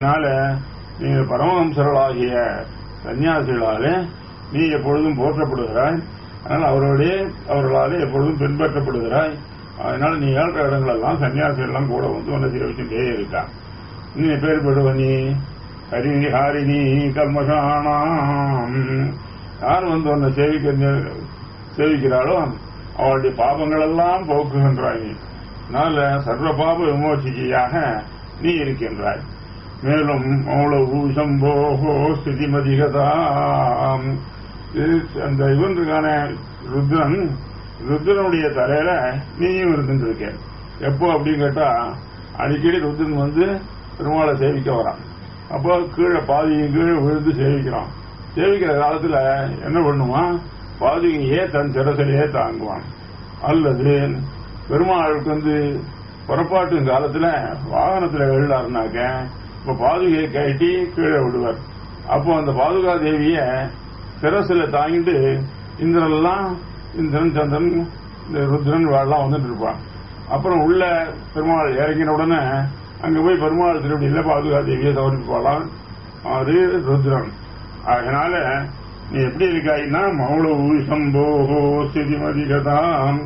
அதனால நீங்க பரமஹம்சர்களாகிய சன்னியாசிகளாலே நீ எப்பொழுதும் போற்றப்படுகிறாய் அதனால் அவர்களுடைய அவர்களாலே எப்பொழுதும் பின்பற்றப்படுகிறாய் அதனால நீ ஏழ்ற இடங்கள் எல்லாம் சன்னியாசிகள் எல்லாம் கூட வந்து உன்னை சேவிச்சுட்டே இருக்கா நீ பேர் பெறுவ நீ ஹரி ஹாரிணி கல்மஷானாம் யார் வந்து உன்னை சேவிக்க சேவிக்கிறாளோ அவளுடைய பாபங்கள் எல்லாம் போக்குகின்றாய் நீ அதனால சர்வ பாப விமோச்சியாக நீ இருக்கின்றாய் மேலும் அவ்வளவு சம்போகோ ஸ்திதிமதிகதாம் இது அந்த இவன் இருக்கான ருத்ரன் ருத்ரனுடைய தலையில நீயும் இருந்துட்டு இருக்க எப்போ அப்படின்னு கேட்டா அடிக்கடி ருத்ரன் வந்து பெருமாளை சேவிக்க வரான் அப்போ கீழே பாதியும் கீழே விழுந்து சேவிக்கிறான் சேவிக்கிற காலத்துல என்ன பண்ணுமா பாதிகையே தன் சிரசிலேயே தாங்குவான் அல்லது பெருமாளுக்கு வந்து புறப்பாட்டு காலத்துல வாகனத்துல எழுதாருனாக்க இப்ப பாதுகையை கட்டி கீழே விடுவார் அப்போ அந்த பாதுகா தேவிய சிரசுல தாங்கிட்டு இந்திரன்லாம் இந்திரன் சந்திரன் இந்த ருத்ரன் வாழலாம் வந்துட்டு இருப்பான் அப்புறம் உள்ள பெருமாள் இறங்கின உடனே அங்க போய் பெருமாள் திருவடியில பாதுகா தேவியை சமர்ப்பிப்பாளாம் அது ருத்ரன் அதனால நீ எப்படி இருக்காயின்னா மௌளவு சம்போகோ ஸ்திதிமதிகதாம்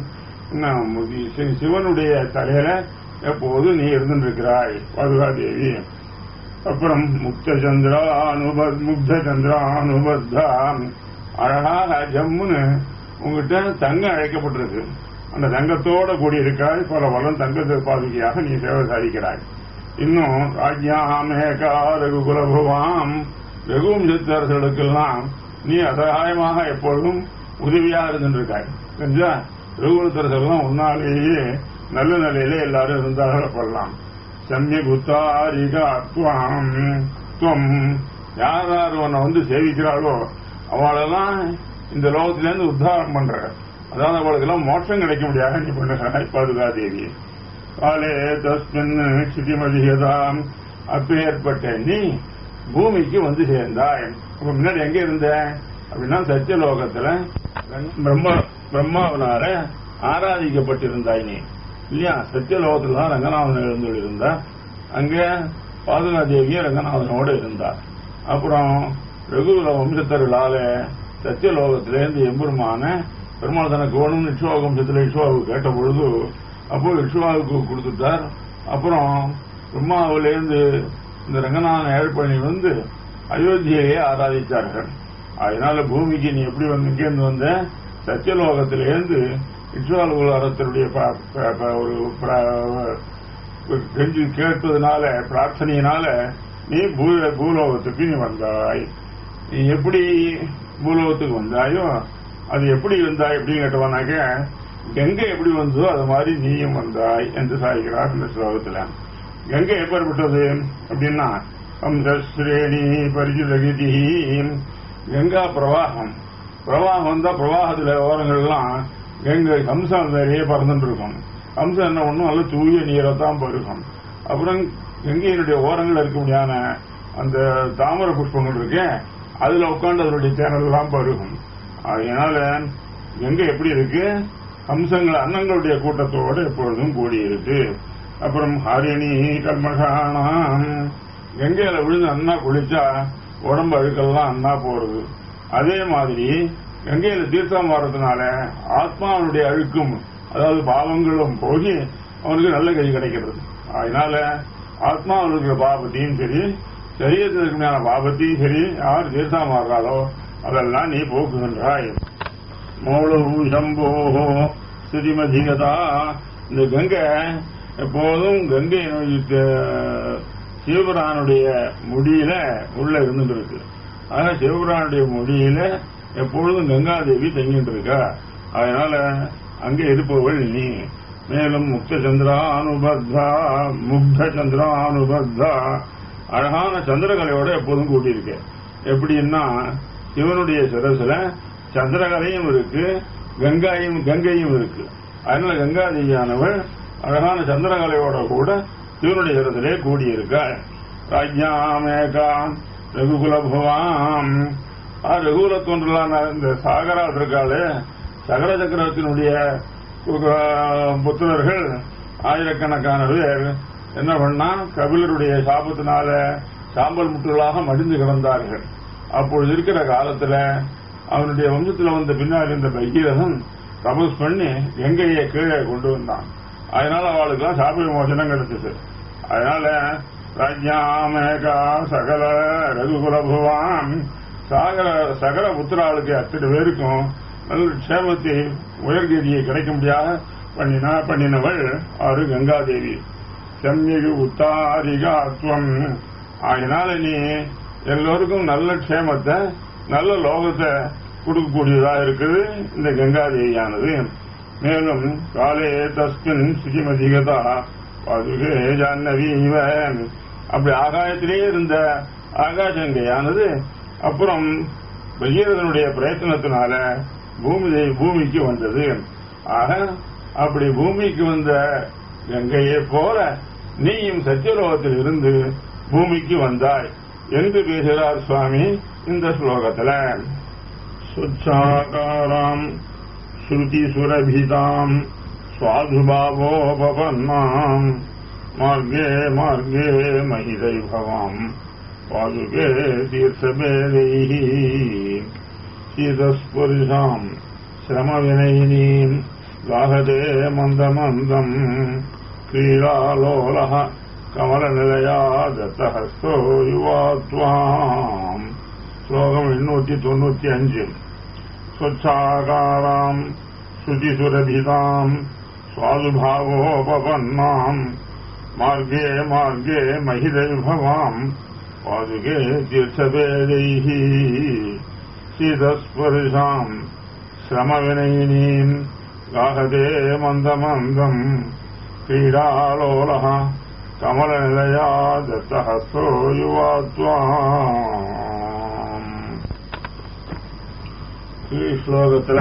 சிவனுடைய தலையில எப்போது நீ இருந்துருக்கிறாய் பாதுகா தேவி அப்புறம் முக்த சந்திரா அனுபத் முக்த சந்திரா அனுபத்தா அழகாக ஜம்முன்னு உங்ககிட்ட தங்கம் அழைக்கப்பட்டிருக்கு அந்த தங்கத்தோட கூடியிருக்காய் பல வளம் தங்கத்தை பாதுகையாக நீ சேவை சாதிக்கிறாய் இன்னும் ராஜ்யாமேகா ரகுகுலபுவாம் ரகுவம்சத்தரசர்களுக்கெல்லாம் நீ அசகாயமாக எப்பொழுதும் உதவியா இருந்துருக்காய் தெரிஞ்சா ரகுகுலத்தரசெல்லாம் உன்னாலேயே நல்ல நிலையில எல்லாரும் இருந்தார்கள் பண்ணலாம் சமய குத்தாரிகா துவாம் துவம் யார் யார் உன்னை வந்து சேவிக்கிறாளோ அவளெல்லாம் இந்த லோகத்திலேருந்து உத்தாரம் பண்ற அதாவது அவளுக்கெல்லாம் மோட்சம் கிடைக்க முடியாது நீ பண்ணுகிறாய் பாதுகா தேவி காலே தஸ்மின் சிதிமதியதாம் அப்பேற்பட்ட நீ பூமிக்கு வந்து சேர்ந்தாய் அப்ப முன்னாடி எங்க இருந்த அப்படின்னா சத்தியலோகத்துல பிரம்ம பிரம்மாவனால ஆராதிக்கப்பட்டிருந்தாய் நீ இல்லையா சத்தியலோகத்துல தான் ரங்கநாதன் எழுந்து இருந்தா அங்க பாதுகா தேவியும் ரங்கநாதனோடு இருந்தார் அப்புறம் ரகுகுல வம்சத்தர்களால சத்தியலோகத்திலேருந்து எம்பெருமான பெருமாள் தனக்கு வேணும்னு இஷ்வாக வம்சத்தில் இஷ்வாவுக்கு கேட்ட பொழுது அப்போ இஷ்வாவுக்கு கொடுத்துட்டார் அப்புறம் பிரம்மாவிலேருந்து இந்த ரங்கநாதன் ஏழ்பழனி வந்து அயோத்தியையே ஆராதித்தார்கள் அதனால பூமிக்கு நீ எப்படி வந்து இங்கேருந்து வந்த சத்தியலோகத்திலேருந்து இஸ்வாலுடைய ஒரு கெஞ்சி கேட்பதனால பிரார்த்தனையினால நீ பூ- பூலோகத்துக்கு நீ வந்தாய் நீ எப்படி பூலோகத்துக்கு வந்தாயோ அது எப்படி வந்தாய் அப்படின்னு கேட்டவனாக்க கங்கை எப்படி வந்ததோ அது மாதிரி நீயும் வந்தாய் என்று சாய்கிறார் இந்த ஸ்லோகத்துல கங்கை எப்பேற்பட்டது அப்படின்னா ஸ்ரேணி பரிசுலகிதி கங்கா பிரவாகம் பிரவாகம் தான் பிரவாகத்துல ஓரங்கள்லாம் கங்கை ஹம்சம் நிறைய பறந்துட்டு இருக்கும் ஹம்சம் என்ன ஒண்ணும் நல்ல தூய நீரை தான் பருகும் அப்புறம் கங்கையினுடைய ஓரங்கள் இருக்க முடியாத அந்த தாமரை புஷ்பங்கள் இருக்கு அதுல உட்காந்து அதனுடைய தேனல் எல்லாம் பருகும் அதனால கங்கை எப்படி இருக்கு ஹம்சங்கள் அன்னங்களுடைய கூட்டத்தோடு எப்பொழுதும் கூடி இருக்கு அப்புறம் ஹரிணி கர்மகாணாம் கங்கையில விழுந்து அண்ணா குளிச்சா உடம்பு அழுக்கெல்லாம் அண்ணா போறது அதே மாதிரி கங்கையில தீர்த்தம் மாறதுனால ஆத்மாவுடைய அழுக்கும் அதாவது பாவங்களும் போகி அவனுக்கு நல்ல கை கிடைக்கிறது அதனால ஆத்மாவில் இருக்கிற பாபத்தையும் சரி சரீரத்தில் இருக்கிற பாபத்தையும் சரி யார் தீர்த்தம் மாறுறாளோ அதெல்லாம் நீ போக்குகின்றாய் மௌளவு சம்போகோ ஸ்ருதிமதிகதா இந்த கங்கை எப்போதும் கங்கை சிவபுரானுடைய முடியில உள்ள இருந்துட்டு இருக்கு ஆக சிவபுரானுடைய முடியில எப்பொழுதும் கங்காதேவி தங்கிட்டு இருக்கா அதனால அங்கே இருப்பவள் நீ மேலும் முக்த சந்திரானுபத்தா முக்த சந்திரானுபத்தா அழகான சந்திரகலையோட எப்போதும் கூட்டியிருக்க எப்படின்னா சிவனுடைய சிரசுல சந்திரகலையும் இருக்கு கங்காயும் கங்கையும் இருக்கு அதனால கங்காதேவியானவள் அழகான சந்திரகலையோட கூட சிவனுடைய சிரசிலே கூடியிருக்காள் ராஜ்யாமேகாம் ரகுகுல பவாம் ஆ, ரகுகுல தோன்றலான இந்த சாகரா இருக்காளு சகர சக்கரத்தினுடைய கு- புத்திரர்கள் ஆயிரக்கணக்கான பேர் என்ன பண்ணா கபிலருடைய சாபத்தினால சாம்பல் முட்டுகளாக மடிந்து கிடந்தார்கள் அப்பொழுது இருக்கிற காலத்துல அவனுடைய வம்சத்துல வந்த பின்னாடி இருந்த பகீரதன் தபஸ் பண்ணி கங்கையை கீழே கொண்டு வந்தான் அதனால அவளுக்கெல்லாம் சாப விமோசனம் கிடைச்சது அதனால ராஜ்யாமேகா சகல ரகுகுலபுவான் சாகர சகல புத்திராளுக்கு அத்தனை பேருக்கும் நல்ல க்ஷேமத்தை உயர்கதியை கிடைக்க முடியாத பண்ணினா பண்ணினவள் அவரு கங்காதேவி செம்மிகு உத்தாரிகாத்வம் அதனால நீ எல்லோருக்கும் நல்ல க்ஷேமத்தை நல்ல லோகத்தை கொடுக்கக்கூடியதா இருக்குது இந்த கங்காதேவியானது மேலும் காலே தஸ்மின் சுஜிமதிகதா பதுகே ஜான்னவீவ அப்படி ஆகாயத்திலே இருந்த ஆகாசங்கையானது அப்புறம் பகீரதனுடைய பிரயத்தனத்தினால பூமி பூமிக்கு வந்தது ஆக அப்படி பூமிக்கு வந்த கங்கையை போல நீயும் சத்தியலோகத்தில் இருந்து பூமிக்கு வந்தாய் என்று பேசுகிறார் சுவாமி இந்த ஸ்லோகத்துல சுச்சாகாராம் ஸ்ருதி சுரபிதாம் சுவாதுபாவோபன்னாம் மார்கே மார்கே மகிதை பவாம் பாதுகே தீர்த்தபேதைः சீதஸ்புரிஷாம் श्रमविनयिनीम् गाहते मन्दमन्दम् क्रीडालोलः कमलनिलया दत्तहस्तो युवा त्वाम् श्लोकम् एण्णूति தொண்ணூத்தி அஞ்சு स्वच्छाकाराम् श्रुतिसुरभिताम् स्वादुभावोपपन्नाम् मार्गे मार्गे महिदैर्भवाम् पादुके तीर्थभेदैः शीतस्पर्शाम् श्रमविनयिनीम् गाहते मन्दमन्दम् क्रीडालोलः कमलनिलया दत्तहस्तो युवा त्वाम् ஸ்லோகத்துல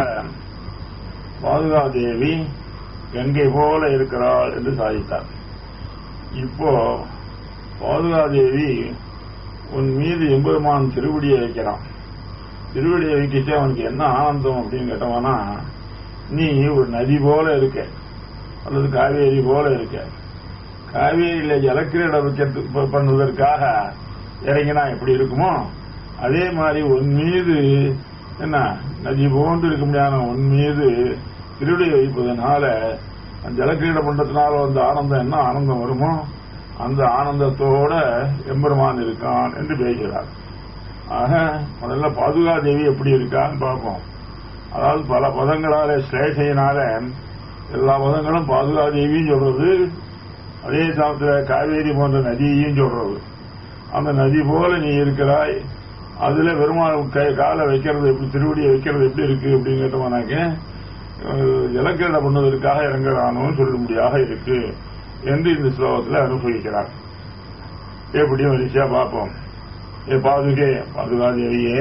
பாதுகாதேவி கங்கை போல இருக்கிறாள் என்று சாதித்தார் இப்போ பாதுகாதேவி உன் மீது எம்பெருமான் திருவடியை வைக்கிறான் திருவடியை வைக்கிச்சு அவனுக்கு என்ன ஆனந்தம் அப்படின்னு கேட்டவனா நீ ஒரு நதி போல இருக்க அல்லது காவேரி போல இருக்க காவேரியில ஜலக்கிரீட வைக்கிறது பண்ணுவதற்காக இறங்கினா எப்படி இருக்குமோ அதே மாதிரி உன் மீது என்ன நதி போன்று இருக்க முடியாத உன் மீது திருவிடை வைப்பதனால அந்த ஜலக்கிரீட பண்றதுனால அந்த ஆனந்தம் என்ன ஆனந்தம் வருமோ அந்த ஆனந்தத்தோட எம்பெருமான் இருக்கான் என்று பேசுகிறார் ஆக முதல்ல பாதுகாதேவி எப்படி இருக்கான்னு பார்ப்போம் அதாவது பல பதங்களால ஸ்லேஷையினால எல்லா பதங்களும் பாதுகாதேவியும் சொல்றது அதே சமயத்துல காவேரி போன்ற நதியையும் சொல்றது அந்த நதி போல நீ இருக்கிறாய் அதுல பெருமாள் கை காலை வைக்கிறது எப்படி திருவடியை வைக்கிறது எப்படி இருக்கு அப்படின்னு கேட்டோம்னாக்க இலக்கிரட பண்ணுவதற்காக இறங்குறானோன்னு சொல்லும்படியாக இருக்கு என்று இந்த ஸ்லோகத்தில் அனுபவிக்கிறார் எப்படியும் வரிசையா பார்ப்போம் ஏ பாதுகே பாதுகாதேவியே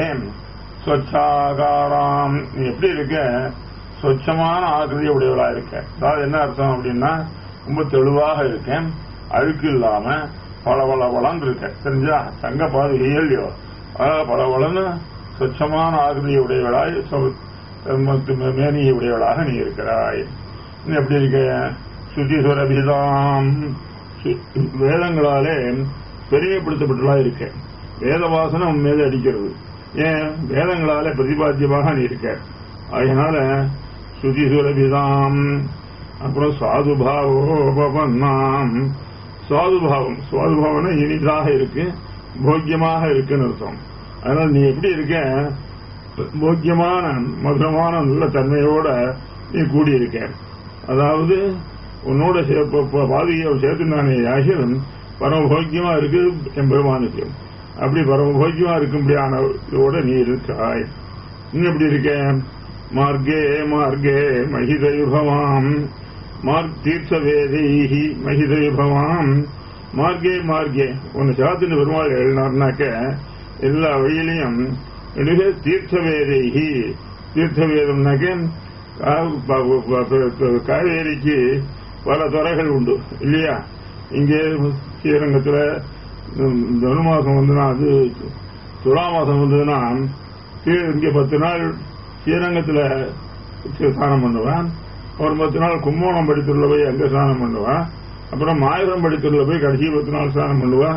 சொச்சாகாராம் நீ எப்படி இருக்க சொச்சமான ஆகிருதி உடையவளா இருக்க அதாவது என்ன அர்த்தம் அப்படின்னா ரொம்ப தெளிவாக இருக்கேன் அழுக்கு இல்லாம பளபளபளன்னு இருக்க தெரிஞ்சா தங்க பாதுகை இல்லையோ அதாவது பளபளன்னு சொச்சமான ஆகிருதியை உடையவளாய் மேனியை உடையவளாக நீ இருக்கிறாய் நீ எப்படி இருக்க சுதிசுரபிதாம் வேதங்களாலே பெரியப்படுத்தப்பட்டுள்ளா இருக்க வேத வாசனை உன் மீது அடிக்கிறது ஏன் வேதங்களால பிரதிபாத்தியமாக நீ இருக்க அதனால சுதிசுரபிதாம் அப்புறம் சுவாதுபாவோபன்னாம் சுவாதுபாவம் சுவாதுபாவம்னா இனிதாக இருக்கு போக்கியமாக இருக்குன்னு அர்த்தம் அதனால நீ எப்படி இருக்க போக்கியமான மதுரமான நல்ல தன்மையோட நீ கூடியிருக்க அதாவது உன்னோட பாதியை சேர்த்து நான் ஆகியும் பரமபோக்கியமா இருக்கு என் பெருமானுக்கு அப்படி பரமபோக்கியமா இருக்கும்படியான இதோட நீ இருக்காய் நீ எப்படி இருக்க மார்க்கே மார்க்கே மகிதைபவாம் மார்க் தீர்த்த வேதைஹி மகிதைபவாம் மார்க்கே மார்க்கே உன்னை சாத்தின பெருமாள் எழுதினார்னாக்க எல்லா வழியிலையும் தீர்த்த வேதைஹி தீர்த்த வேதம்னாக்க காவேரிக்கு பல துறைகள் உண்டு இல்லையா இங்கே ஸ்ரீரங்கத்தில் தனு மாசம் வந்துன்னா அது துலா மாசம் வந்ததுன்னா இங்கே பத்து நாள் ஸ்ரீரங்கத்தில் ஸ்நானம் பண்ணுவேன் ஒரு பத்து நாள் கும்போணம் படித்துள்ள போய் அங்கே ஸ்நானம் பண்ணுவேன் அப்புறம் மாயூரம் படித்துள்ள போய் கடைசி பத்து நாள் ஸ்நானம் பண்ணுவேன்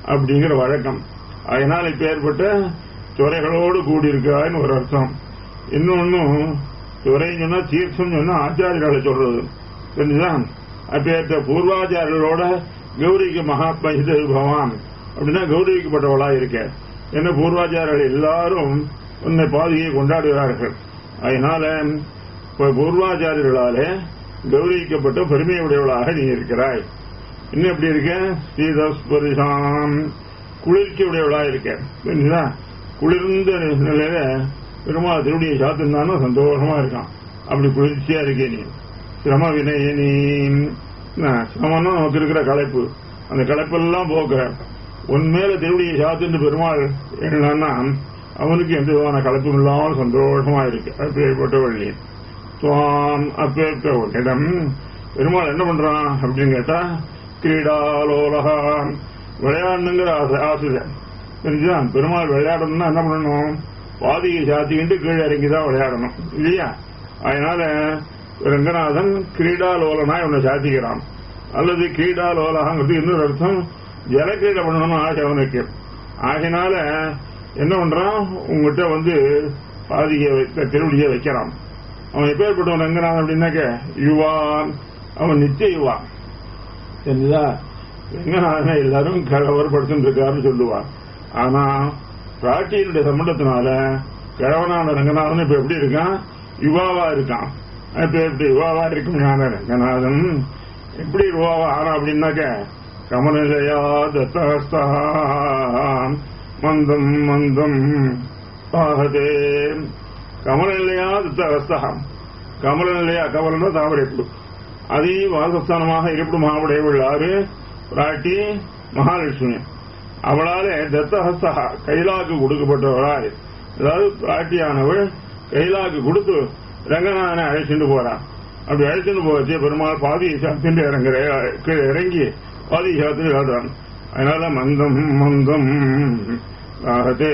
அப்படிங்கிற வழக்கம் அதனால் இப்ப ஏற்பட்ட துறைகளோடு கூடியிருக்கான்னு ஒரு அர்த்தம் இன்னொன்னும் துறைன்னு சொன்னா தீர்த்தம் சொன்னா ஆச்சாரியர்களை சொல்றது தெரிஞ்சுதா அப்பேற்ற பூர்வாச்சாரியர்களோட கௌரிக்கு மகாத்மா இது பகவான் அப்படின்னா கௌரவிக்கப்பட்டவளா இருக்க என்ன பூர்வாச்சாரியர்கள் எல்லாரும் உன்னை பாதியை கொண்டாடுகிறார்கள் அதனால இப்ப பூர்வாச்சாரியர்களாலே கௌரவிக்கப்பட்ட பெருமையுடையவளாக நீ இருக்கிறாய் இன்னும் எப்படி இருக்க ஸ்ரீதஸ்பரிசாம் குளிர்ச்சி உடையவளா இருக்க புரிஞ்சுதா குளிர்ந்த நிலையில பெருமாள் திருடியை சாத்திருந்தாலும் சந்தோஷமா இருக்கான் அப்படி குளிர்ச்சியா இருக்கே நீ சிரம வினயனி சிரமம்னா நமக்கு இருக்கிற களைப்பு அந்த களைப்பெல்லாம் போக்குற உன்மேல திருடியை சாத்துன்னு பெருமாள் என்னன்னா அவனுக்கு எந்த விதமான களைப்பும் இல்லாமல் சந்தோஷமா இருக்கு அப்பேற்பட்ட வழி சுவாம் அப்பேற்பட்ட இடம் பெருமாள் என்ன பண்றான் அப்படின்னு கேட்டா கிரீடாலோலகா விளையாடணுங்கிற ஆசை ஆசை தெரிஞ்சுதா பெருமாள் விளையாடணும்னா என்ன பண்ணணும் பாதியை சாத்திக்கிட்டு கீழே இறங்கிதான் விளையாடணும் இல்லையா அதனால ரங்கநாதன் கிரீடாலோலனா இவனை சாத்திக்கிறான் அல்லது கிரீடாலோலகாங்கிறது இன்னொரு அர்த்தம் ஜலக்கிரீடை பண்ணணும்னு ஆசை அவனுக்கு ஆகையினால என்ன பண்றான் உங்ககிட்ட வந்து பாதியை திருவடியை வைக்கிறான் அவன் எப்பேற்பட்டவன் ரங்கநாதன் அப்படின்னாக்க யுவா அவன் நித்திய யுவா தெரிஞ்சுதா ரங்கநாதனை எல்லாரும் கலவரப்படுத்திட்டு இருக்காருன்னு சொல்லுவான் ஆனா பிராட்டியினுடைய சம்பந்தத்தினால கிழவனான ரங்கநாதன் இப்ப எப்படி இருக்கான் யுவாவா இருக்கான் இப்ப எப்படி யுவாவா இருக்கும் ரங்கநாதன் எப்படி யுவாவா ஆனா அப்படின்னாக்க கமலயா தத்தஸ்தான் மந்தம் மந்தம் பாகதே கமலநிலையா தத்தஸ்தகம் கமலநிலையா கமலன்னா தாமரைப்பு அதி வாசஸ்தானமாக இருப்பிடும் மாவுடையவள் ஆறு பிராட்டி மகாலட்சுமி அவளாலே தத்தஹஸ்தா கைலாக்கு கொடுக்கப்பட்டவளாய் அதாவது பிராட்டியானவள் கைலாக்கு கொடுத்து ரங்கநாதனை அழைச்சிட்டு போறான் அப்படி அழைச்சிட்டு போச்சு பெருமாள் பாதி சாத்திட்டு இறங்குற கீழே இறங்கி பாதி சாத்திட்டு விளையாடுறான் அதனால மந்தம் மந்தம் ஆகத்தே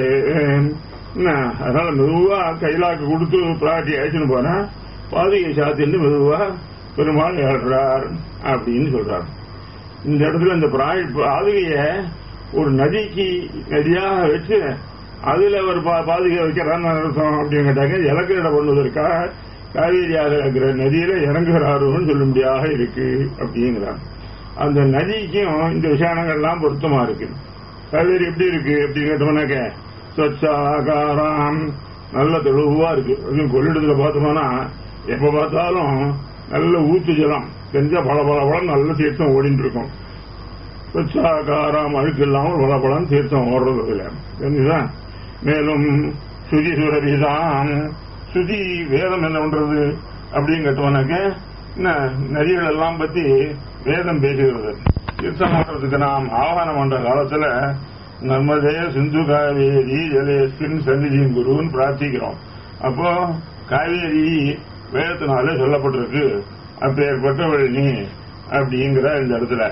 அதனால மெதுவா கைலாக்கு கொடுத்து பிராட்டி அழைச்சிட்டு போனா பாதிகை சாத்திட்டு மெதுவா பெருமாள் ஏழ்றார் அப்படின்னு சொல்றார் இந்த இடத்துல இந்த பாதுகைய ஒரு நதிக்கு நதியாக வச்சு அதுல ஒரு பாதுகை வைக்கிறான்னு அர்த்தம் அப்படின்னு கேட்டாங்க இலக்கிட பண்ணுவதற்காக காவேரியாக இருக்கிற நதியில இறங்குகிறாருன்னு சொல்லும்படியாக இருக்கு அப்படிங்கிறார் அந்த நதிக்கும் இந்த விஷயானங்கள்லாம் பொருத்தமா இருக்கு காவேரி எப்படி இருக்கு அப்படின்னு கேட்டோம்னாக்க சொச்சாகாரம் நல்ல தெளிவா இருக்கு அதுவும் கொள்ளிடத்துல பார்த்தோம்னா எப்ப பார்த்தாலும் நல்ல ஊத்து ஜலம் தெரிஞ்சா பல பல பலம் நல்ல தீர்த்தம் ஓடிட்டு இருக்கும் சொச்சாகாரம் அழுக்கு இல்லாமல் பல பலம் தீர்த்தம் ஓடுறது இதுல தெரிஞ்சுதான் மேலும் சுதி சுரபிதான் சுதி வேதம் என்ன பண்றது அப்படின்னு கேட்டோம்னாக்க நதிகள் எல்லாம் பத்தி வேதம் பேசுகிறது தீர்த்தம் ஓடுறதுக்கு நாம் ஆஹ்வானம் பண்ற காலத்துல நர்மதே சிந்து காவேரி ஜலேஸ்கின் சன்னிதியின் குருன்னு பிரார்த்திக்கிறோம் அப்போ காவேரி வேதத்தினாலே சொல்லப்பட்டிருக்கு அப்பேற்பட்டவள் நீ அப்படிங்கிற இந்த இடத்துல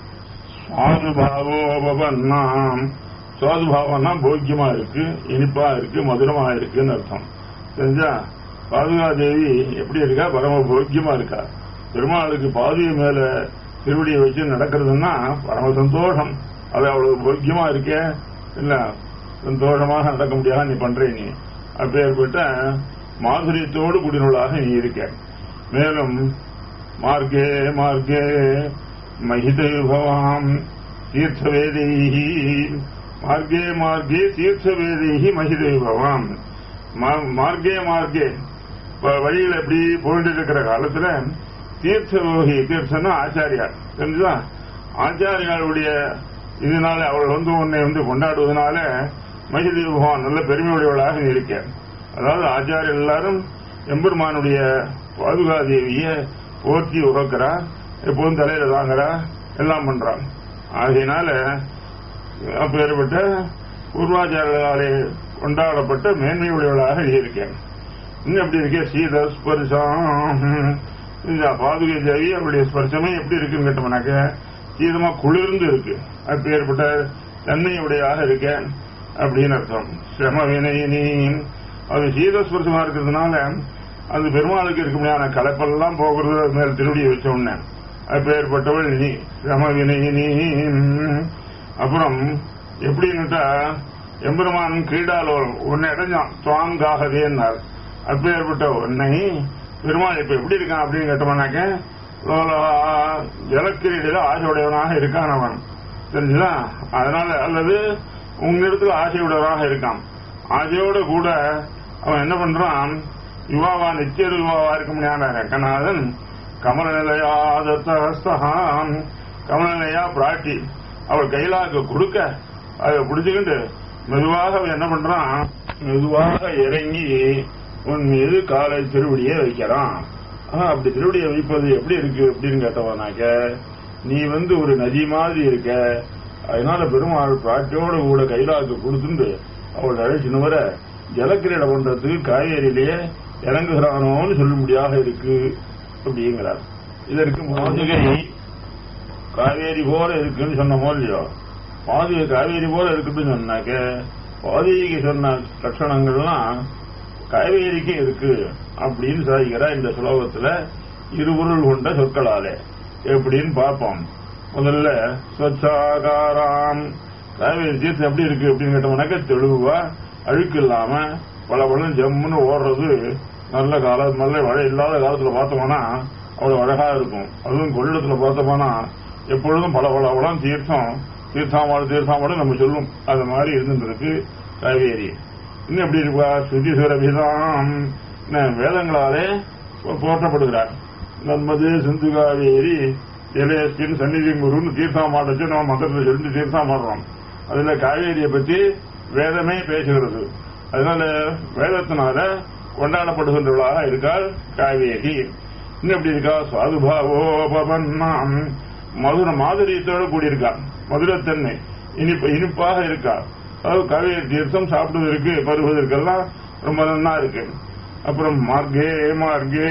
சுவாதுபாவோபன்னாம் சுவாதுபாவம்னா போக்கியமா இருக்கு இனிப்பா இருக்கு மதுரமா இருக்குன்னு அர்த்தம் தெரிஞ்சா பாதுகாதேவி எப்படி இருக்கா பரம போக்கியமா இருக்கா பெருமாளுக்கு பாதுகை மேல திருவடியை வச்சு நடக்கிறதுன்னா பரம சந்தோஷம் அது அவ்வளவு போக்கியமா இருக்கே இல்ல சந்தோஷமாக நடக்க முடியாத நீ பண்ற நீ அப்பேற்பட்ட மாதுரியத்தோடு கூடினவளாக நீ இருக்க மேலும் மார்க்கே மார்க்கே மகிதபவாம் தீர்த்தவேதைஹி மார்க்கே மார்க்கே தீர்த்தவேதைஹி மகிதபவாம் மார்க்கே மார்க்கே வழியில் எப்படி போயிட்டு இருக்கிற காலத்துல தீர்த்தவோகி தீர்த்தம்னா ஆச்சாரியார் தெரிஞ்சுதா ஆச்சாரியாருடைய இதனால அவள் வந்து உன்னை வந்து கொண்டாடுவதனால மகிதி பகவான் நல்ல பெருமையுடையவளாக இருக்க அதாவது ஆச்சாரியர் எல்லாரும் எம்பெருமானுடைய பாதுகாதேவிய போர்த்தி உறக்கிறா எப்போதும் தலையில தாங்குறா எல்லாம் பண்றான் ஆகையினால அப்பேற்பட்ட பூர்வாச்சாரர்களாலே கொண்டாடப்பட்ட மேன்மையுடையவளாக இருக்கேன் இன்னும் எப்படி இருக்கே சீத ஸ்பர்சம் இந்த பாதுகை தேவி அவருடைய ஸ்பர்சமே எப்படி இருக்குன்னு கேட்டோம்னாக்க சீதமா குளிர்ந்து இருக்கு அப்பேற்பட்ட தன்மையுடையாக இருக்கேன் அப்படின்னு அர்த்தம் சிரம வினயினி அது சீதஸ்பர்சமா இருக்கிறதுனால அது பெருமாளுக்கு இருக்க முடியாத கலப்பெல்லாம் போகிறது அது மேல திருடியை வச்ச உடனே அப்பேற்பட்டவள் நீ சிரம வினயினி அப்புறம் எப்படின்னுட்டா எம்பெருமான் கிரீடாலோர் உன்னை அடைஞ்சான் துவாங்காகதேன்னார் அப்பேற்பட்ட உன்னை பெருமாள் இப்ப எப்படி இருக்கான் அப்படின்னு கேட்டோம்னாக்க ஜலக்கிரீடில ஆசையுடையவனாக இருக்கான் அவன் தெரிஞ்சுதா அதனால அல்லது உங்களிடத்துல ஆசையுடையவராக இருக்கான் ஆசையோட கூட அவன் என்ன பண்றான் யுவாவா நித்திய யுவாவா இருக்க முடியாத ரங்கநாதன் கமலநிலையாதத்தஹஸ்தகான் கமலநிலையா பிராட்டி அவள் கைலாக்கு கொடுக்க அதை பிடிச்சுக்கிட்டு மெதுவாக அவன் என்ன பண்றான் மெதுவாக இறங்கி உன் மீது காலை திருவடியை வைக்கிறான் ஆனா அப்படி திருவடியை வைப்பது எப்படி இருக்கு அப்படின்னு கேட்டவனாக்க நீ வந்து ஒரு நதி மாதிரி இருக்க அதனால பெருமாள் பிராட்டியோட கூட கைலாக்கு கொடுத்துட்டு அவள் அழைச்சின்னு வர ஜலக்கிரீடை பண்றதுக்கு காவேரியிலேயே இறங்குகிறானோன்னு சொல்லும்படியாக இருக்கு அப்படிங்கிறார் இதற்கு பாதுகை காவேரி போல இருக்குன்னு சொன்னமோ இல்லையோ பாதுகை காவேரி போல இருக்குன்னு சொன்னாக்க பாதுகைக்கு சொன்ன லட்சணங்கள்லாம் காவேரிக்கு இருக்கு அப்படின்னு சாதிக்கிறா இந்த சுலோகத்துல இருபொருள் கொண்ட சொற்களாலே எப்படின்னு பார்ப்போம் முதல்ல ஸ்வச்சாகாராம் காவேரி தீர்த்தம் எப்படி இருக்கு அப்படின்னு கேட்டோம்னாக்க தெளிவா அழுக்கு இல்லாம பல பழம் ஜம்முன்னு ஓடுறது நல்ல காலம் நல்ல மழை இல்லாத காலத்துல பார்த்தோம்னா அவ்வளவு அழகா இருக்கும் அதுவும் கொள்ளத்துல பார்த்தோம்னா எப்பொழுதும் பல பல பழம் தீர்த்தம் தீர்த்தாமாடு தீர்த்தாமாடு நம்ம சொல்லும் அது மாதிரி இருந்துருக்கு காவேரி இன்னும் எப்படி இருப்பா சுதி சுரபிதான் வேதங்களாலே போற்றப்படுகிறார் நன்மது சிந்து காவேரி இளையஸ்கின் சந்நிதி குருன்னு தீர்த்தாமாட வச்சு நம்ம மந்திரத்தை சொல்லி தீர்த்தாமாடுறோம் அதுல காவேரியை பத்தி வேதமே பேசுகிறது அதனால வேதத்தினால கொண்டாடப்படுகின்றவளாக இருக்காள் காவேரி இன்னும் எப்படி இருக்கா சுவாதுபாவோபன்னாம் மதுர மாதுரியத்தோடு கூடியிருக்கா மதுரத்தன்மை இனிப்பு இனிப்பாக இருக்கா அதாவது காவேரி தீர்த்தம் சாப்பிடுவதற்கு பருவதற்கெல்லாம் ரொம்ப நல்லா இருக்கு அப்புறம் மார்க்கே மார்க்கே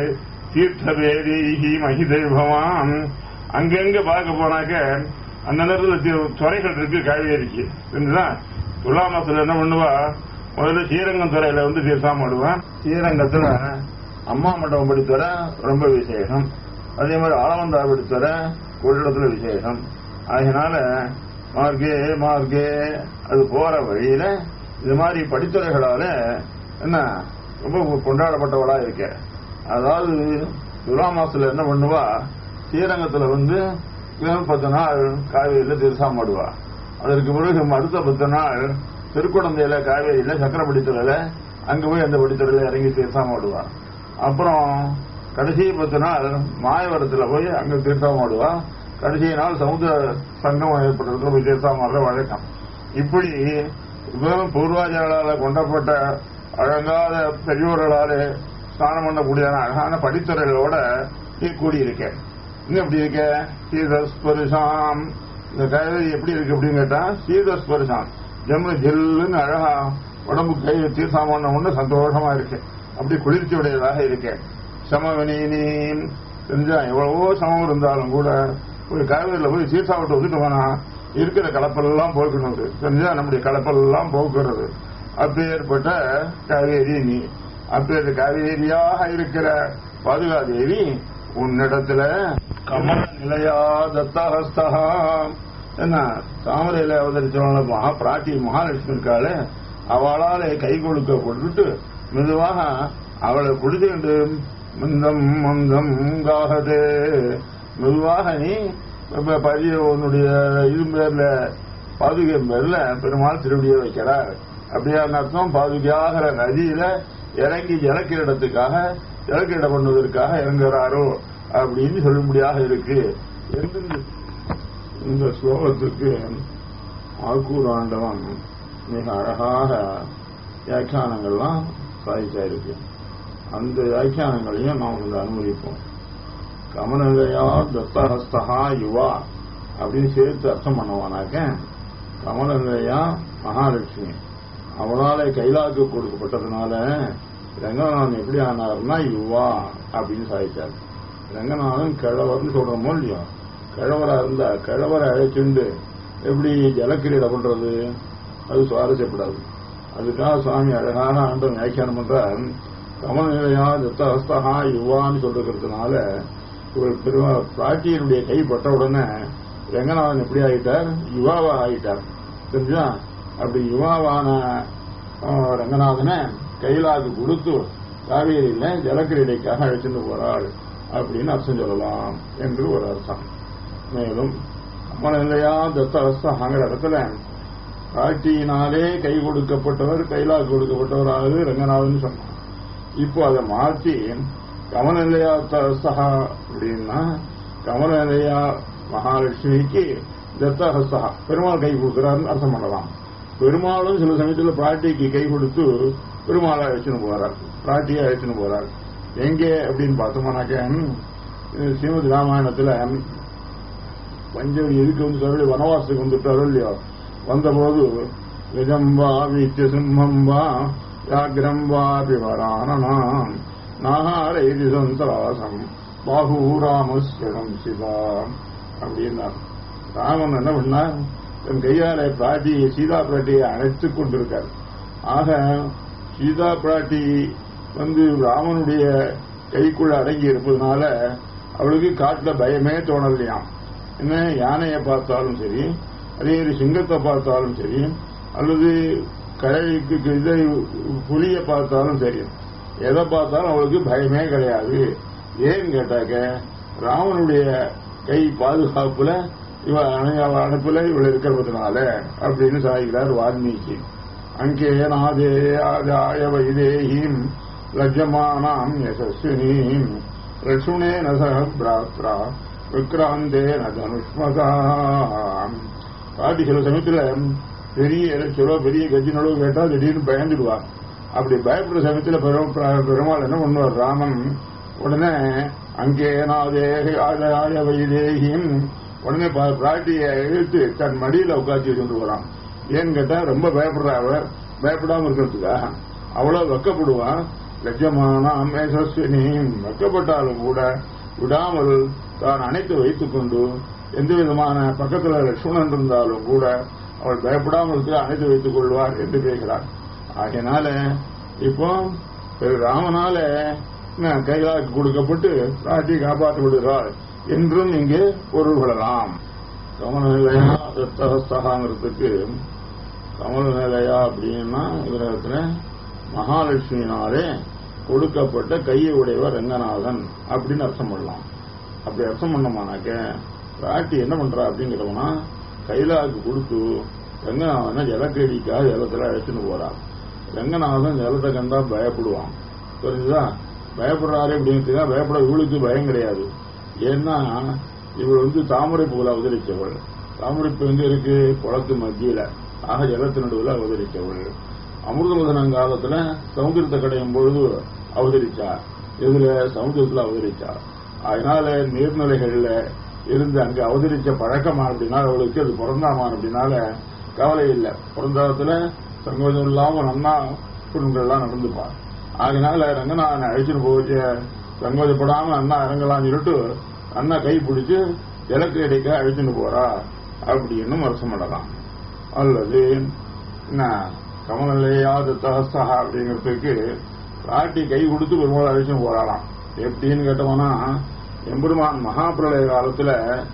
தீர்த்தவேதி மகிதை பவான் அங்கங்க பார்க்க போனாக்க அந்த நேரத்தில் துறைகள் இருக்கு காவேரிக்கு புரிஞ்சுதா துலா மாசத்துல என்ன பண்ணுவா முதல்ல ஸ்ரீரங்கம் துறையில வந்து தீர்த்தம் ஆடுவான் ஸ்ரீரங்கத்துல அம்மா மண்டபம் படித்துவர ரொம்ப விசேஷம் அதே மாதிரி ஆலவந்தா படித்துவர கொள்ளிடத்துல விசேஷம் அதனால மார்க்கே மார்க்கே அது போற வழியில இது மாதிரி படித்துறைகளால என்ன ரொம்ப கொண்டாடப்பட்டவளா இருக்க அதாவது துலா மாசத்துல என்ன பண்ணுவா ஸ்ரீரங்கத்துல வந்து பத்து நாள் காவேரியில தீர்த்தம் ஆடுவா அதற்கு பிறகு அடுத்த பத்து நாள் திருக்குழந்தையில காவேரியில சக்கரப்படித்துறையில அங்க போய் அந்த படித்துறையில இறங்கி தீர்த்தம் ஆடுவா அப்புறம் கடைசி பத்து நாள் மாயவரத்துல போய் அங்க தீர்த்தம் ஆடுவா கடைசி நாள் சமுத்திர சங்கம் ஏற்படுறதுல போய் தீர்த்தம் ஆடுற வழக்கம் இப்படி பூர்வாஜர்களால கொண்டப்பட்ட அழகாத பெரியோர்களாலே ஸ்நானம் பண்ணக்கூடியதான அழகான படித்துறைகளோட நீ கூடியிருக்கேன் இன்னும் எப்படி இருக்க சீதஸ்பரிசாம் இந்த காவேரி எப்படி இருக்கு அப்படின்னு கேட்டா சீதஸ்பரிசாம் ஜம்மு ஜில்லுன்னு அழகா உடம்பு கை தீர்த்தாமான ஒண்ணு சந்தோஷமா இருக்கு அப்படி குளிர்ச்சி உடையதாக இருக்கேன் சமவனீன் தெரிஞ்சா எவ்வளவோ சமம் இருந்தாலும் கூட ஒரு காவேரியில போய் தீர்த்தாவட்டை விட்டுட்டு போனா இருக்கிற கலப்பெல்லாம் போக்கணும் தெரிஞ்சா நம்முடைய கலப்பெல்லாம் போக்குறது அப்பேற்பட்ட காவேரி நீ அப்பேற்பட்ட காவேரியாக இருக்கிற பாதுகாதேவி உன்னிடத்துல கமல நிலையா தத்தஹஸ்தா என்ன தாமரையில அவதரிச்சவன மகா பிராட்டி மகாலட்சுமி இருக்காளே அவளாலே கை கொடுக்க கொண்டுட்டு மெதுவாக அவளை பிடிச்சுக்கிட்டு மந்தம் மந்தம் காகதே மெதுவாக நீ பரிய உன்னுடைய இது பேர்ல பாதுகை பேர்ல பெருமாள் திருவடியை வைக்கிறார் அப்படியான அர்த்தம் பாதுகையாகிற நதியில இறங்கி ஜலக்கிரீடத்துக்காக ஜலக்கிரீடம் பண்ணுவதற்காக இறங்குறாரோ அப்படின்னு சொல்லும்படியாக இருக்கு இந்த ஸ்லோகத்துக்கு ஆக்கூர் ஆண்டவன் மிக அழகாக வியாக்கியானங்கள்லாம் சாதிச்சா இருக்கு அந்த வியாக்கியானங்களையும் நாம் வந்து அனுமதிப்போம் கமனதையா தத்தஹஸ்தகா யுவா அப்படின்னு சேர்த்து அர்த்தம் பண்ணுவானாக்க கமலநிலையா மகாலட்சுமி அவளால கைலாக்கு கொடுக்கப்பட்டதுனால ரங்கநாதன் எப்படி ஆனார்னா யுவா அப்படின்னு சாதிச்சார் ரங்கநாதன் கிழவர்னு சொல்றோமோ இல்லையோ கிழவரா இருந்தா கிழவரை அழைச்சுண்டு எப்படி ஜலக்கிரீட பண்றது அது சுவாரஸ்யப்படாது அதுக்காக சுவாமி அழகான ஆண்டம் வியாக்கியானம் பண்றார் கமலநிலையா தத்தஹஸ்தகா யுவான்னு சொல்றதுனால ஒரு பெருமா பிராட்டியனுடைய கை பட்ட உடனே ரங்கநாதன் எப்படி ஆயிட்டார் யுவாவா ஆயிட்டார் தெரிஞ்சா அப்படி யுவாவான ஆஹ், ரங்கநாதனை கைலாகு கொடுத்து காவேரியில ஜலக்கிரீடைக்காக அழைச்சிட்டு போறாள் அப்படின்னு அர்த்தம் சொல்லலாம் என்று ஒரு அர்த்தம் மேலும் அம்மன் இல்லையா தத்தவஸ்தாங்கிற இடத்துல காட்சியினாலே கை கொடுக்கப்பட்டவர் கைலாகு கொடுக்கப்பட்டவராக ரங்கநாதன் சொன்னார் இப்போ அதை மாற்றி கமலநிலையா தஸ்தகா அப்படின்னா கமலநிலையா மகாலட்சுமிக்கு தத்தஹஸ்தா பெருமாள் கை கொடுக்கிறாருன்னு அர்த்தம் பண்ணலாம் பெருமாளும் சில சமயத்தில் பிராட்டிக்கு கை கொடுத்து பெருமாளை அழைச்சுன்னு போறார் பிராட்டியை அழைச்சுன்னு போறார் எங்கே அப்படின்னு பார்த்தோம்னாக்க ம், ஸ்ரீமத் ராமாயணத்துல பஞ்சவடி எதுக்கு வந்து சொல்லி வனவாசத்துக்கு வந்துட்டாரோ இல்லையோ வந்தபோது நிஜம் வா வீத்திய சிம்மம் வா வியாகிரம் வா விவராணனாம் நாகாரைதி சந்தராசம் பாகூராமஸ்வரம் சிவா அப்படின்னார் ராமன் என்ன பண்ணார் தன் கையால பிராட்டியை சீதா பிராட்டியை அணைத்துக் கொண்டிருக்கார் ஆக சீதா பிராட்டி வந்து ராமனுடைய கைக்குள்ள அடங்கி இருப்பதனால அவளுக்கு காட்டுல பயமே தோணலையாம் என்ன யானையை பார்த்தாலும் சரி அதே மாதிரி சிங்கத்தை பார்த்தாலும் சரி அல்லது கரைக்கு இதை புலியை பார்த்தாலும் சரி எதை பார்த்தாலும் அவளுக்கு பயமே கிடையாது ஏன்னு கேட்டாக்க ராமனுடைய கை பாதுகாப்புல இவ அணை- அவ அனுப்புல இவள் இருக்கிறதுனால அப்படின்னு சாய்கிறார் வால்மீகி அங்கே நாதே ஆதாய வைதேகீம் லஜ்ஜமானாம் யசஸ்வினீம் லட்சுணேன சக பிராத்ரா விக்ராந்தேன தனுஷ்மதாம் பாட்டி சில சமயத்துல பெரிய சொல்ல பெரிய கஜினோட கேட்டா திடீர்னு பயந்துடுவார் அப்படி பயப்படுற சமயத்துல பெரும் பெருமாள் என்ன பண்ணுவார் ராமன் உடனே அங்கே நாதே ஆதாய வைதேகியும் உடனே பா- பிராட்டியை இழுத்து தன் மடியில உட்காந்து வச்சுட்டு போறான் ஏன்னு கேட்டா ரொம்ப பயப்படுறா அவ பயப்படாம இருக்கிறதுக்காக அவ்வளவு வெக்கப்படுவான் லட்சமான அமேசஸ்வினி வெக்கப்பட்டாலும் கூட விடாமல் தான் அணைத்து வைத்துக் கொண்டு எந்த விதமான பக்கத்துல லட்சுமணன் இருந்தாலும் கூட அவள் பயப்படாமல் இருக்க அணைத்து வைத்துக் கொள்வார் என்று பேசுகிறார் ஆகையினால இப்போ திரு ராமனால என்ன, கைலாக்கு கொடுக்கப்பட்டு ராஜ்யை காப்பாற்றி விடுகிறாள் என்றும் இங்கே பொருள் கொள்ளலாம் கமலநிலையா தத்தகஸ்தகாங்கிறதுக்கு கமலநிலையா அப்படின்னா இதரத்துல மகாலட்சுமியினாலே கொடுக்கப்பட்ட கையை உடையவர் ரங்கநாதன் அப்படின்னு அர்த்தம் பண்ணலாம் அப்படி அர்த்தம் பண்ணோமானாக்க ராட்டி என்ன பண்றா அப்படிங்கிறவனா கைலாக்கு கொடுத்து ரங்கநாதனை ஜலக்கேடிக்காக ஜலத்துல அழைச்சின்னு போறான் ரங்கநாதன் ஜலத்தை கண்டா பயப்படுவான் புரிஞ்சுதா பயப்படுறாரு அப்படிங்கிறதுக்காக பயப்பட இவளுக்கு பயம் கிடையாது ஏன்னா இவள் வந்து தாமரை பூவில் அவதரிச்சவள் தாமரை பூ எங்க இருக்கு குளத்து மத்தியில ஆக ஜலத்து நடுவில் அவதரிச்சவள் அமிர்தமதனம் காலத்துல சமுத்திரத்தை கடையும் பொழுது அவதரிச்சா இதுல சமுத்திரத்துல அவதரிச்சா அதனால நீர்நிலைகள்ல இருந்து அங்க அவதரிச்ச பழக்கமா அப்படின்னா அவளுக்கு அது பிறந்தாமான் அப்படின்னால கவலை இல்லை பிறந்தாத்துல சங்கோஜம் இல்லாம நன்னா குடும்பங்கள்லாம் நடந்துப்பா அதனால ரங்கநாதனை அழைச்சிட்டு போச்சு சங்கோஜப்படாம அண்ணா இறங்கலாம்னு சொல்லிட்டு அண்ணா கை பிடிச்சு இலக்கு இடைக்க அழைச்சிட்டு போறா அப்படின்னு அர்த்தம் பண்ணலாம் அல்லது என்ன கமலையாத தகஸ்தா அப்படிங்கிறதுக்கு ராட்டி கை கொடுத்து பெருமாள் அழைச்சும் போறாளாம் எப்படின்னு கேட்டோம்னா எம்பெருமான் மகாபிரளய காலத்துல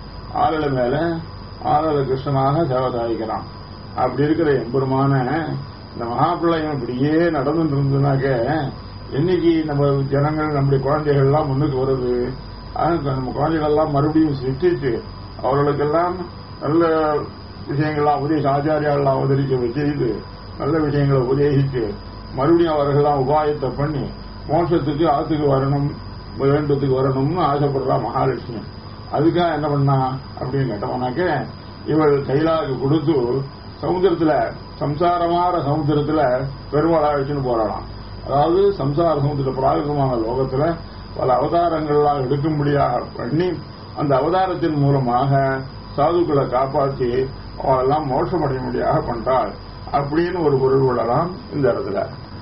ஆளல மேல ஆளல கிருஷ்ணனாக சேவை சாதிக்கிறான் அப்படி இருக்கிற எம்பெருமான இந்த மகாபிரளயம் இப்படியே நடந்துட்டு இருந்ததுனாக்க என்னைக்கு நம்ம ஜனங்கள் நம்முடைய குழந்தைகள் எல்லாம் முன்னுக்கு வருது ஆனா நம்ம குழந்தைகள் எல்லாம் மறுபடியும் சிருஷ்டிச்சு அவர்களுக்கெல்லாம் நல்ல விஷயங்கள்லாம் உபதேச ஆச்சாரியாலாம் அவதரிக்க செய்து நல்ல விஷயங்களை உபதேசித்து மறுபடியும் அவர்கள்லாம் உபாயத்தை பண்ணி மோட்சத்துக்கு ஆத்துக்கு வரணும் வேண்டத்துக்கு வரணும்னு ஆசைப்படுறா மகாலட்சுமி அதுக்காக என்ன பண்ணா அப்படின்னு கேட்டோம்னாக்க இவள் கைலாக கொடுத்து சமுத்திரத்துல சம்சாரமான சமுத்திரத்துல பெருமாளா வச்சுன்னு போறாளாம் அதாவது சம்சார சமுத்திர பிராகிருதமான லோகத்துல பல அவதாரங்கள்லாம் எடுக்கும்படியாக பண்ணி அந்த அவதாரத்தின் மூலமாக சாதுக்களை காப்பாற்றி அவெல்லாம் மோட்சமடையும்படியாக பண்றாள் அப்படின்னு ஒரு பொருள் கொள்ளலாம் இந்த இடத்துல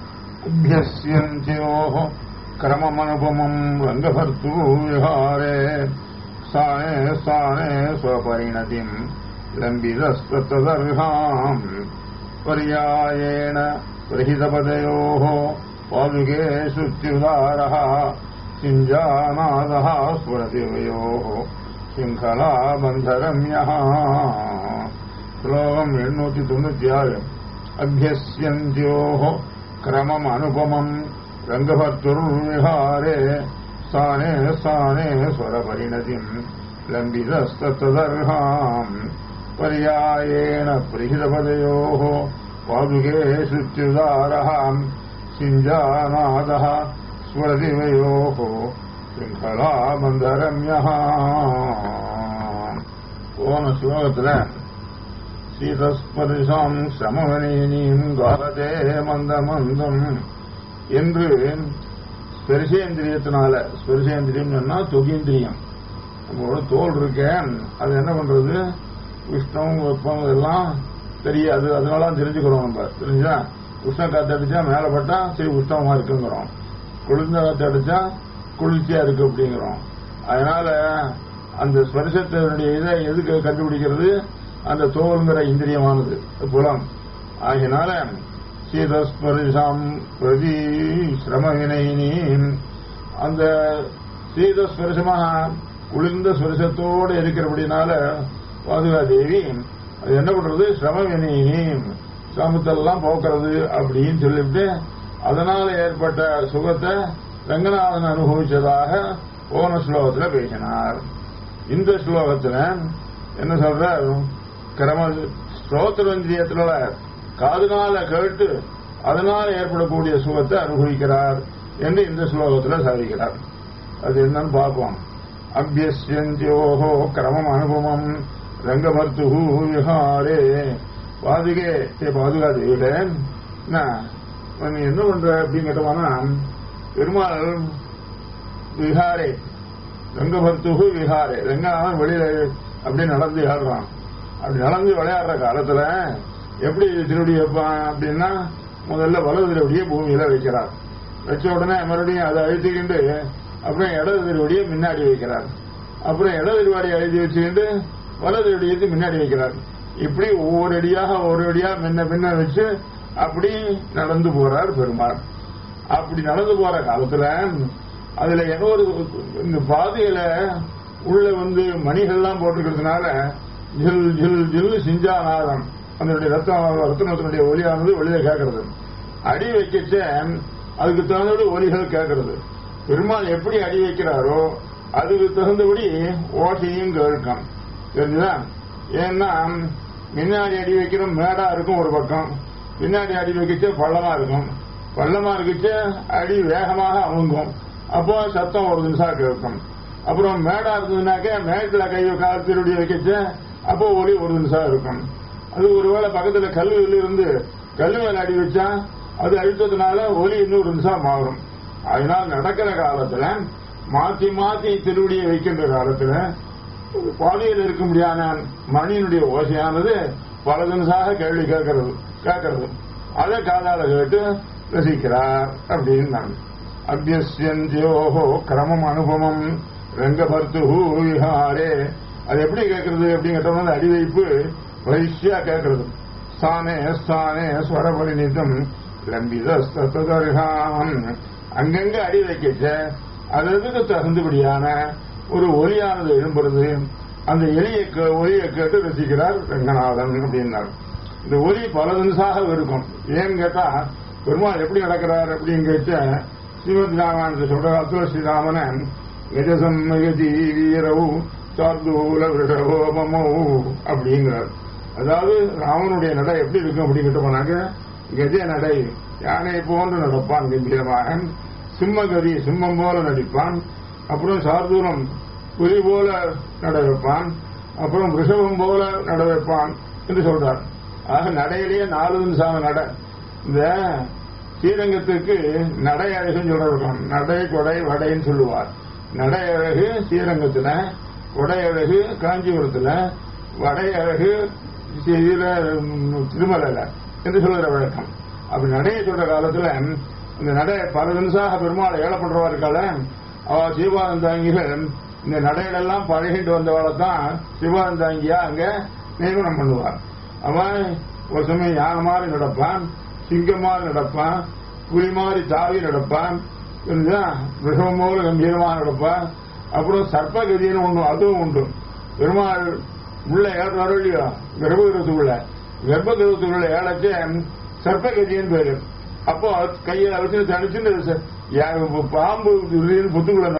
அபியஸ்யந்தியோः क्रममनुपमम् रङ्गभर्तु विहारे स्थाने स्थाने स्वपरिणतिम् लम्बितस्ततदर्हाम् पर्यायेण प्रहितपदयोः पादुके शुच्युदारः सिञ्जानादः स्फुरति वयोः சிங்கலா பந்தரம்யா ஸ்லோகம் எண்ணூத்தி தொண்ணூத்தி ஆறு அபியசியந்தியோ கிரமம் அனுபமம் ரங்கபத்துர்விஹாரே ஸ்தானே ஸ்தானே ஸ்வரபரிணதிம் லம்பிதஸ்ததர்ஹாம் पर्यायेण प्रिहितपदयोः पादुके श्रुत्युदारः सिञ्जानादः स्वरदिवयोः शृङ्खलाबन्धरम्यः போன ஸ்லோகத்துல சீதஸ்பரிசாம் சமவனீனியும் காலதே மந்த மந்தம் என்று ஸ்பரிசேந்திரியத்தினால ஸ்பரிசேந்திரியம் சொன்னா தொகீந்திரியம் நம்மளோட தோல் இருக்கேன் அது என்ன பண்றது உஷ்ணம் வெப்பம் இதெல்லாம் தெரியாது அதனால தான் தெரிஞ்சுக்கிறோம் நம்ம தெரிஞ்சா உஷ்ண காத்து அடிச்சா மேல பட்டா சரி உஷ்ணமா இருக்குங்கிறோம் குளிர்ந்த காத்து அடிச்சா குளிர்ச்சியா இருக்கு அப்படிங்கிறோம் அதனால அந்த ஸ்பரிசத்தினுடைய இதை எதுக்கு கண்டுபிடிக்கிறது அந்த தோல்ங்கிற இந்திரியமானது புலம் ஆகினால சீதஸ்பரிசாம் பிரதி சிரம வினைனி அந்த சீதஸ்பரிசமாக குளிர்ந்த ஸ்பரிசத்தோடு இருக்கிறபடினால பாதுகா தேவி அது என்ன பண்றது சிரம வினையினீம் சிரமத்தெல்லாம் போக்குறது அப்படின்னு சொல்லிவிட்டு அதனால ஏற்பட்ட சுகத்தை ரங்கநாதன் அனுபவிச்சதாக போன ஸ்லோகத்துல பேசினார் இந்த ஸ்லோகத்துல என்ன சொல்ற கிரம ஸ்ரோத்திரந்திரியத்தினால காதுனால கேட்டு அதனால ஏற்படக்கூடிய சுகத்தை அனுபவிக்கிறார் என்று இந்த ஸ்லோகத்துல சாதிக்கிறார் அது என்னன்னு பார்ப்போம் அபியசியந்தியோகோ கிரமம் அனுபவம் ரங்கபர்த்து விஹாரே பாதுகே ஏ பாதுகா தேவிட நீ என்ன பண்ற அப்படின்னு கேட்டவானா பெருமாள் விஹாரே ரங்கபர்த்து விஹாரே ரங்கநாதன் வெளியில அப்படியே நடந்து ஆடுறான் அப்படி நடந்து விளையாடுற காலத்துல எப்படி திருவடி வைப்பான் அப்படின்னா முதல்ல வலது திருவடியை பூமியில வைக்கிறார் வச்ச உடனே மறுபடியும் அதை அழுத்திக்கிண்டு அப்புறம் இடது திருவடியை முன்னாடி வைக்கிறார் அப்புறம் இடது திருவாடியை அழுத்தி வச்சுக்கிட்டு வலது அடியத்தை முன்னாடி வைக்கிறார் இப்படி ஒவ்வொரு அடியாக ஒவ்வொரு அடியா முன்ன பின்ன வச்சு அப்படி நடந்து போறார் பெருமாள் அப்படி நடந்து போற காலத்துல அதுல என்ன ஒரு இந்த பாதையில உள்ள வந்து மணிகள்லாம் போட்டிருக்கிறதுனால ஜில் ஜில் ஜில் சிஞ்சாநாதம் அதனுடைய ரத்தம் ரத்தனத்தினுடைய ஒலியானது வெளியில கேட்கறது அடி வைக்கச்ச அதுக்கு தகுந்தபடி ஒலிகள் கேட்கறது பெருமாள் எப்படி அடி வைக்கிறாரோ அதுக்கு தகுந்தபடி ஓசையும் கேட்கும் தெரிஞ்சுதா ஏன்னா முன்னாடி அடி வைக்கிறோம் மேடா இருக்கும் ஒரு பக்கம் பின்னாடி அடி வைக்கச்ச பள்ளமா இருக்கும் பள்ளமா இருக்குச்ச அடி வேகமாக அமுங்கும் அப்போ சத்தம் ஒரு நிமிஷம் கேட்கும் அப்புறம் மேடா இருந்ததுனாக்க மேட்டில் கை காலத்தினுடைய வைக்கச்ச அப்போ ஒலி ஒரு நிமிஷம் இருக்கும் அது ஒருவேளை பக்கத்துல கல்வி இருந்து கல்வி மேல அடி வச்சா அது அழித்ததுனால ஒலி இன்னொரு நிமிஷம் மாறும் அதனால் நடக்கிற காலத்துல மாத்தி மாத்தி திருவடியை வைக்கின்ற காலத்துல பாதையில் இருக்க முடியாத மணியினுடைய ஓசையானது பல தினசாக கேள்வி கேட்கறது கேட்கறது அதை காதால கேட்டு ரசிக்கிறார் அப்படின்னு நான் அபியசியந்தியோகோ கிரமம் அனுபவம் ரங்கபர்த்து விஹாரே அது எப்படி கேட்கறது அப்படின்னு கேட்டோம்னா அடி வைப்பு வரிசையா கேட்கறது ஸ்தானே ஸ்தானே ஸ்வரபரிணிதம் லம்பிதஸ்தர்காம் அங்கங்க அடி வைக்கச்ச அதற்கு தகுந்தபடியான ஒரு ஒலியானது எழும்புறது அந்த எலிய ஒலியை கேட்டு ரசிக்கிறார் ரங்கநாதன் அப்படின்னார் இந்த ஒலி பல தினசாக இருக்கும் ஏன்னு கேட்டா பெருமாள் எப்படி நடக்கிறார் அப்படின்னு கேட்ட ஸ்ரீமத் ராமாயணத்தை சொல்ற காலத்துல ஸ்ரீராமன் கஜசம்மகதி வீரவு சார்தூல விஷகோபமோ அப்படிங்கிறார் அதாவது ராமனுடைய நடை எப்படி இருக்கும் அப்படின்னு கேட்டு போனாக்க கஜ நடை யானை போன்று நடப்பான் கம்பீரமாக சிம்மகதி சிம்மம் போல நடிப்பான் அப்புறம் சார்தூரம் புலி போல நட வைப்பான் அப்புறம் ரிஷபம் போல நட வைப்பான் என்று சொல்றார் ஆக நடையிலேயே நாலு நிமிஷம் நட இந்த ஸ்ரீரங்கத்துக்கு நடை அழகுன்னு சொல்றாங்க நடை கொடை வடைன்னு சொல்லுவார் நடை அழகு ஸ்ரீரங்கத்துல கொடை அழகு காஞ்சிபுரத்துல வடை அழகு இதுல திருமலையில என்று சொல்லுற வழக்கம் அப்படி நடையை சொல்ற காலத்துல இந்த நடை பல நிமிஷமாக பெருமாள் ஏழை பண்றவா இருக்கால அவ சிவானந்தாங்கிகள் இந்த நடையிலெல்லாம் பழகிட்டு வந்தவளை தான் சிவானந்தாங்கியா அங்க நியமனம் பண்ணுவார் அவன் ஒரு சமயம் யானை மாதிரி நடப்பான் சிங்கம் மாதிரி நடப்பான் புலி மாதிரி தாவி நடப்பான் விஷமம் போல கம்பீரமாக நடப்பான் அப்புறம் சர்ப்பகதின்னு ஒன்று அதுவும் உண்டு பெருமாள் உள்ள ஏறாரோ இல்லையோ கர்ப்பகிரகத்துக்குள்ள கர்ப்பகிரகத்துக்குள்ள ஏழச்சு சர்ப்பகதின்னு பேரு அப்போ கையில வச்சு தனிச்சு பாம்பு புத்துக்குள்ள